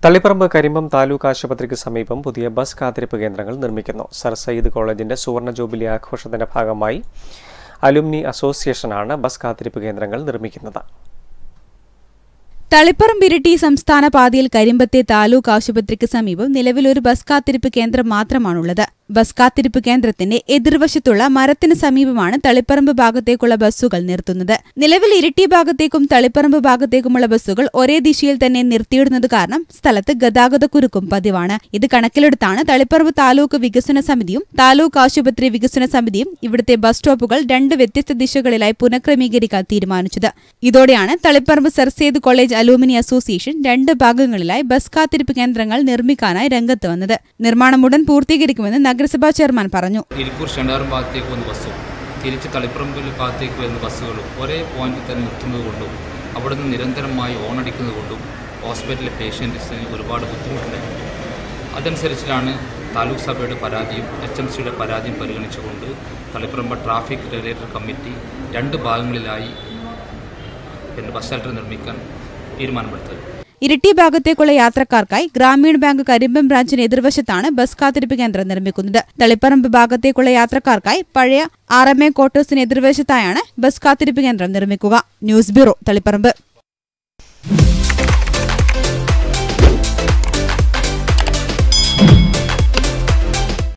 തളിപ്പറമ്പ് കരിമ്പം താലൂക്ക് ആശുപത്രിക്ക് സമീപം പുതിയ ബസ് കാത്തിരിപ്പ് കേന്ദ്രങ്ങൾ നിർമ്മിക്കുന്നു സർ സയ്യിദ് കോളേജിന്റെ സുവർണ ജൂബിലി ആഘോഷത്തിന്റെ ഭാഗമായി അലുമിനി അസോസിയേഷനാണ് ബസ് കാത്തിരിപ്പ് കേന്ദ്രങ്ങൾ നിർമ്മിക്കുന്നത് തളിപ്പറമ്പ് ഇരിട്ടി സംസ്ഥാന പാതയിൽ കരിമ്പത്തെ താലൂക്ക് ആശുപത്രിക്ക് സമീപം നിലവിൽ ഒരു ബസ് കാത്തിരിപ്പ് കേന്ദ്രം മാത്രമാണുള്ളത് ബസ് കാത്തിരിപ്പ് കേന്ദ്രത്തിന്റെ എതിർവശത്തുള്ള മരത്തിന് സമീപമാണ് തളിപ്പറമ്പ് ഭാഗത്തേക്കുള്ള ബസ്സുകൾ നിർത്തുന്നത് നിലവിൽ ഇരിട്ടി ഭാഗത്തേക്കും തളിപ്പറമ്പ് ഭാഗത്തേക്കുമുള്ള ബസ്സുകൾ ഒരേ ദിശയിൽ തന്നെ നിർത്തിയിടുന്നത് കാരണം സ്ഥലത്ത് ഗതാഗതക്കുരുക്കും പതിവാണ് ഇത് കണക്കിലെടുത്താണ് തളിപ്പറമ്പ് താലൂക്ക് വികസന സമിതിയും താലൂക്ക് ആശുപത്രി വികസന സമിതിയും ഇവിടുത്തെ ബസ് സ്റ്റോപ്പുകൾ രണ്ട് വ്യത്യസ്ത ദിശകളിലായി പുനഃക്രമീകരിക്കാൻ തീരുമാനിച്ചത് ഇതോടെയാണ് Taliparamba Sir Syed college alumni association രണ്ട് ഭാഗങ്ങളിലായി ബസ് കാത്തിരിപ്പ് കേന്ദ്രങ്ങൾ നിർമ്മിക്കാനായി രംഗത്ത് വന്നത് നിർമ്മാണം ഉടൻ പൂർത്തീകരിക്കുമെന്ന് നഗരസഭാ ചെയർമാൻ പറഞ്ഞു ഇരിക്കൂർ ഷണ്ടാറും ഭാഗത്തേക്ക് വന്ന ബസ്സും തിരിച്ച് തളിപ്പറമ്പിൽ ഭാഗത്തേക്ക് വരുന്ന ബസ്സുകളും ഒരേ പോയിന്റിൽ തന്നെ നിർത്തുന്നത് കൊണ്ടും അവിടെ നിന്ന് നിരന്തരമായി ഓണടിക്കുന്നത് കൊണ്ടും ഹോസ്പിറ്റലിലെ പേഷ്യൻസിന് ഒരുപാട് ബുദ്ധിമുട്ടുണ്ടായിരുന്നു അതനുസരിച്ചിട്ടാണ് താലൂക്ക് സഭയുടെ പരാതിയും എച്ച് എം സിയുടെ പരാതിയും പരിഗണിച്ചുകൊണ്ട് തളിപ്പറമ്പ് ട്രാഫിക് റെഗുലേറ്റർ കമ്മിറ്റി രണ്ട് ഭാഗങ്ങളിലായി പിന്നെ ബസ് ഷെൽട്ടർ നിർമ്മിക്കാൻ തീരുമാനമെടുത്തത് ഇരിട്ടി ഭാഗത്തേക്കുള്ള യാത്രക്കാർക്കായി ഗ്രാമീൺ ബാങ്ക് കരിമ്പം ബ്രാഞ്ചിന് എതിർവശത്താണ് ബസ് കാത്തിരിപ്പ് കേന്ദ്രം നിർമ്മിക്കുന്നത് തളിപ്പറമ്പ് ഭാഗത്തേക്കുള്ള യാത്രക്കാർക്കായി പഴയ ആർ എം എ ക്വാർട്ടേഴ്സിന് എതിർവശത്തായാണ് ബസ് കാത്തിരിപ്പ് കേന്ദ്രം നിർമ്മിക്കുക ന്യൂസ് ബ്യൂറോ തളിപ്പറമ്പ്